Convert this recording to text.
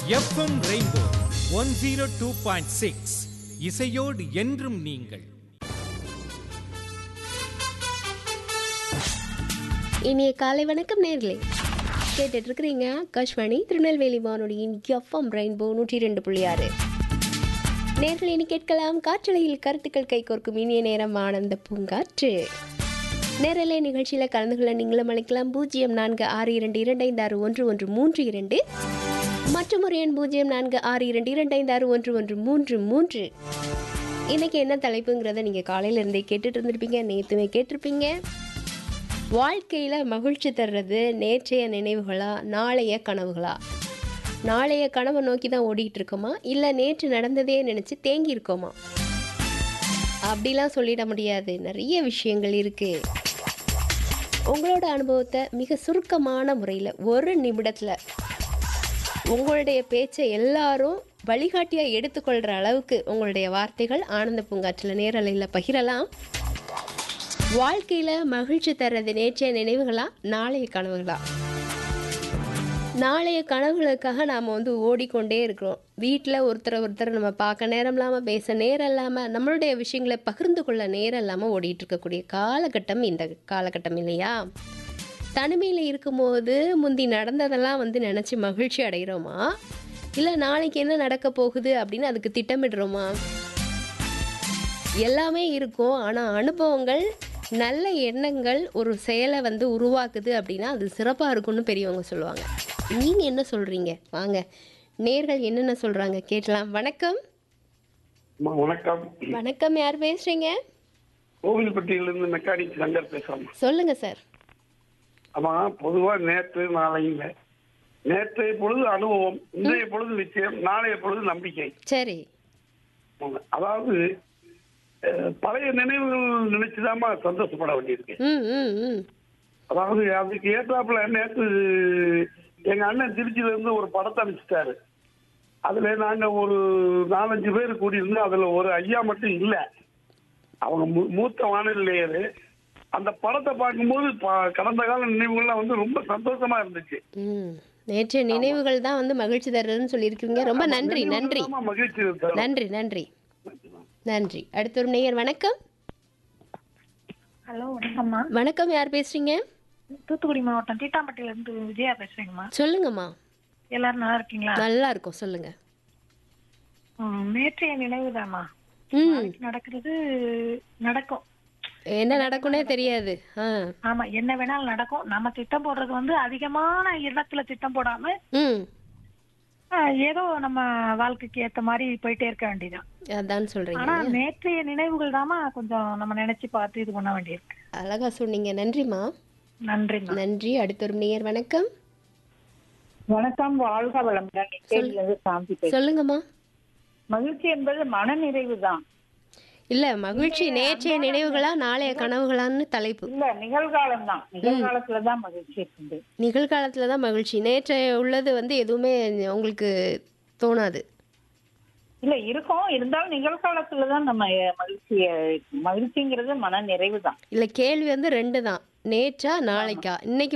FM rainbow one zero two point six இசையோடு என்றும் நீங்கள் இனிய காலை வணக்கம் நேர்களே கேட்டுட்டு இருக்கிறீங்க ஆகாஷ்வாணி திருநெல்வேலி வானொலியின் எஃப்எம் ரெயின்போ நூற்றி ரெண்டு புள்ளி ஆறு நேர்கள் இனி கேட்கலாம் காற்றலையில் கருத்துக்கள் கைகோர்க்கும் இனிய நேரம் ஆனந்த பூங்காற்று நேரலை நிகழ்ச்சியில் கலந்து கொள்ள நீங்களும் அழைக்கலாம் பூஜ்ஜியம் நான்கு ஆறு இரண்டு இரண்டு ஐந்து ஆறு ஒன்று ஒன்று மூன்று இரண்டு மற்றும் ஒரு எண் பூஜ்ஜியம் நான்கு ஆறு இரண்டு இரண்டு ஐந்து ஆறு ஒன்று ஒன்று மூன்று மூன்று இன்னைக்கு என்ன தலைப்புங்கிறத நீங்கள் காலையில இருந்தே கேட்டுட்டு இருந்திருப்பீங்க நேற்றுமே கேட்டிருப்பீங்க வாழ்க்கையில் மகிழ்ச்சி தர்றது நேற்றைய நினைவுகளா நாளைய கனவுகளா நாளைய கனவை நோக்கி தான் ஓடிட்டு இருக்கோமா இல்லை நேற்று நடந்ததே நினச்சி தேங்கி இருக்கோமா அப்படிலாம் சொல்லிட முடியாது நிறைய விஷயங்கள் இருக்கு உங்களோட அனுபவத்தை மிக சுருக்கமான முறையில் ஒரு நிமிடத்தில் உங்களுடைய பேச்சை எல்லாரும் வழிகாட்டியாக எடுத்துக்கொள்கிற அளவுக்கு உங்களுடைய வார்த்தைகள் ஆனந்த பூங்காற்றில் நேரலையில் பகிரலாம் வாழ்க்கையில் மகிழ்ச்சி தர்றது நேற்றைய நினைவுகளா நாளைய கனவுகளா நாளைய கனவுகளுக்காக நாம் வந்து ஓடிக்கொண்டே இருக்கிறோம் வீட்டில் ஒருத்தரை ஒருத்தர் நம்ம பார்க்க நேரம் இல்லாமல் பேச நேரம் இல்லாமல் நம்மளுடைய விஷயங்களை பகிர்ந்து கொள்ள நேரம் இல்லாமல் ஓடிட்டு இருக்கக்கூடிய காலகட்டம் இந்த காலகட்டம் இல்லையா தனிமையில் இருக்கும்போது முந்தி நடந்ததெல்லாம் வந்து நினச்சி மகிழ்ச்சி அடைகிறோமா இல்லை நாளைக்கு என்ன நடக்க போகுது அப்படின்னு அதுக்கு திட்டமிடுறோமா எல்லாமே இருக்கும் ஆனால் அனுபவங்கள் நல்ல எண்ணங்கள் ஒரு செயலை வந்து உருவாக்குது அப்படின்னா அது சிறப்பாக இருக்கும்னு பெரியவங்க சொல்லுவாங்க நீங்கள் என்ன சொல்கிறீங்க வாங்க நேர்கள் என்னென்ன சொல்கிறாங்க கேட்கலாம் வணக்கம் அம்மா, வணக்கம் வணக்கம் யார் பேசுகிறீங்க கோவில்பட்டியிலிருந்து மெக்கானிக் சங்கர் பேசுறோம் சொல்லுங்கள் சார் ஆமா பொதுவா நேற்று நாளைங்க நேற்றைய பொழுது அனுபவம் இன்றைய பொழுது நிச்சயம் நாளைய பொழுது நம்பிக்கை சரி ஆமா. அதாவது அஹ், பழைய நினைவுகள் நினைச்சுதாம்மா சந்தோஷப்பட வேண்டியிருக்கு ம் ம் ம் அதாவது அதுக்கு ஏற்றாப்புல நேற்று எங்க அண்ணன் திருச்சியில இருந்து ஒரு படத்தை அனுப்பிச்சிட்டாரு அதுல நாங்க ஒரு நாலஞ்சு பேர் கூடியிருந்தோம் அதுல ஒரு ஐயா மட்டும் இல்ல அவங்க மூ- மூத்த வானிலையரு அந்த படத்தை பார்க்கும்போது ப- கடந்த கால நினைவுகள்லாம் வந்து ரொம்ப சந்தோஷமா இருந்துச்சு ம் நேற்றைய நினைவுகள் தான் வந்து மகிழ்ச்சி தர்றதுன்னு சொல்லியிருக்கீங்க ரொம்ப நன்றி நன்றி நினைவுகள்தாம்மா மகிழ்ச்சி தரும். நன்றி நன்றி நன்றி அடுத்த ஒரு நேயர் வணக்கம் ஹலோ வணக்கம்மா வணக்கம் யார் பேசுறீங்க தூத்துக்குடி மாவட்டம் தீட்டாம்பட்டியில இருந்து விஜயா பேசுறேங்கம்மா சொல்லுங்கம்மா எல்லாரும் நல்லா இருக்கீங்களா நல்லா இருக்கும் சொல்லுங்க ம், நேற்றைய நினைவுதாம்மா ம் நாளைக்கு நடக்கிறது நடக்கும் என்ன நடக்கும்னே தெரியாது ஆ ஆமா என்ன வேணாலும் நடக்கும் நம்ம திட்டம் போடுறது வந்து அதிகமான இடத்துல திட்டம் போடாம ம் ஆ, ஏதோ நம்ம வாழ்க்கைக்கு ஏத்த மாதிரி போயிட்டே இருக்க வேண்டியதுதான் அதான் சொல்றீங்க ஆனா நேற்றைய நினைவுகள் தாமா கொஞ்சம் நம்ம நினைச்சு பார்த்து இது பண்ண வேண்டியிருக்கு அழகா சொன்னீங்க நன்றிம்மா நன்றிம்மா நன்றி அடுத்த ஒரு நேயர் வணக்கம் வணக்கம் வாழ்க வளமுடன் நிச்சயிலிருந்து சாந்தி பேசுறேன். சொல்லுங்கம்மா மகிழ்ச்சி என்பது மனநிறைவு தான் இல்ல மகிழ்ச்சி நேற்றைய நினைவுகளா நாளைய கனவுகளான்னு தலைப்பு இல்ல நிகழ்காலம் தான் நிகழ்காலத்துல தான் மகிழ்ச்சி இருக்குது நிகழ்காலத்துல தான் மகிழ்ச்சி நேற்றைய உள்ளது வந்து எதுவுமே உங்களுக்கு தோணாது இல்ல இருக்கும் இருந்தாலும் நிகழ்காலத்துல தான் நம்ம அஹ், மகிழ்ச்சிய மகிழ்ச்சிங்கிறது மன நிறைவு தான் இல்ல கேள்வி வந்து ரெண்டு தான் நேற்றா நாளைக்கா இன்னைக்கு